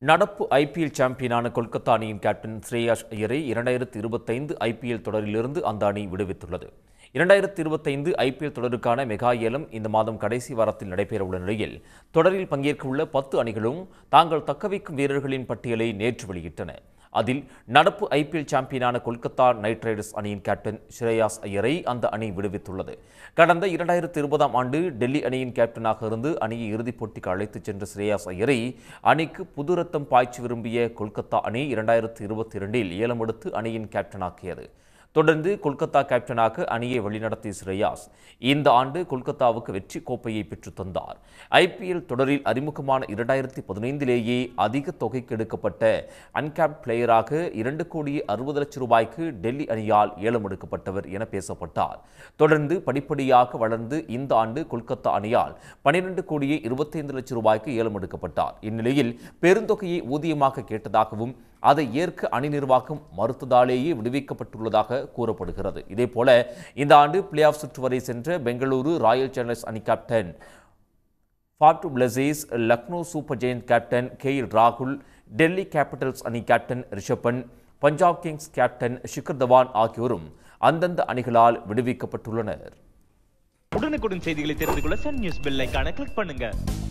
நடப்பு ஐபிஎல் சாம்பியனான கொல்கத்தா அணியின் கேப்டன் ஸ்ரேயாஷ் ஐயரை இரண்டாயிரத்தி இருபத்தைந்து ஐபிஎல் தொடரிலிருந்து அந்த அணி விடுவித்துள்ளது இரண்டாயிரத்தி இருபத்தைந்து ஐபிஎல் தொடருக்கான மெகா ஏலம் இந்த மாதம் கடைசி வாரத்தில் நடைபெறவுள்ள நிலையில் தொடரில் பங்கேற்கவுள்ள பத்து அணிகளும் தாங்கள் தக்கவைக்கும் வீரர்களின் பட்டியலை நேற்று வெளியிட்டன அதில் நடப்பு ஐபிஎல் சாம்பியனான கொல்கத்தா நைட் ரைடர்ஸ் அணியின் கேப்டன் ஸ்ரேயாஸ் ஐயரை அந்த அணி விடுவித்துள்ளது கடந்த இரண்டாயிரத்தி இருபதாம் ஆண்டு டெல்லி அணியின் கேப்டனாக இருந்து அணியை இறுதிப் போட்டிக்கு அழைத்துச் சென்ற ஸ்ரேயாஸ் ஐயரை அணிக்கு புது ரத்தம் பாய்ச்சி விரும்பிய கொல்கத்தா அணி இரண்டாயிரத்தி இருபத்தி இரண்டில் ஏலம் எடுத்து அணியின் கேப்டனாக்கியது தொடர்ந்து கொல்கத்தா கேப்டனாக அணியை வழிநடத்திய ஸ்ரேயாஸ் இந்த ஆண்டு கொல்கத்தாவுக்கு வெற்றி கோப்பையை பெற்றுத் தந்தார் ஐபிஎல் தொடரில் அறிமுகமான இரண்டாயிரத்தி பதினைந்திலேயே அதிக தொகைக்கு எடுக்கப்பட்ட அன்கேப் பிளேயராக இரண்டு கோடி அறுபது லட்சம் ரூபாய்க்கு டெல்லி அணியால் ஏலம் எடுக்கப்பட்டவர் என பேசப்பட்டார் தொடர்ந்து படிப்படியாக வளர்ந்து இந்த ஆண்டு கொல்கத்தா அணியால் பனிரெண்டு கோடியே இருபத்தைந்து லட்சம் ரூபாய்க்கு ஏலம் எடுக்கப்பட்டார் இந்நிலையில் பெருந்தொகையை ஊதியமாக கேட்டதாகவும் அதை ஏற்க அணி நிர்வாகம் மறுத்ததாலேயே விடுவிக்கப்பட்டுள்ளதாக கூறப்படுகிறது இதேபோல இந்த ஆண்டு பிளே ஆஃப் சுற்று வரை சென்ற பெங்களூரு ராயல் சேலஞ்சர்ஸ் அணி captain Faf du Plessis Lucknow Super Giants captain K L ராகுல் டெல்லி கேபிட்டல்ஸ் அணி captain Rishabh Pant Punjab Kings captain Shikhar Dhawan ஆகியோரும் அந்தந்த அணிகளால் விடுவிக்கப்பட்டுள்ளனர் உடனுக்குடன் செய்திகளை தெரிந்து கொள்ள சன் நியூஸ் பெல் ஐகானை கிளிக் பண்ணுங்க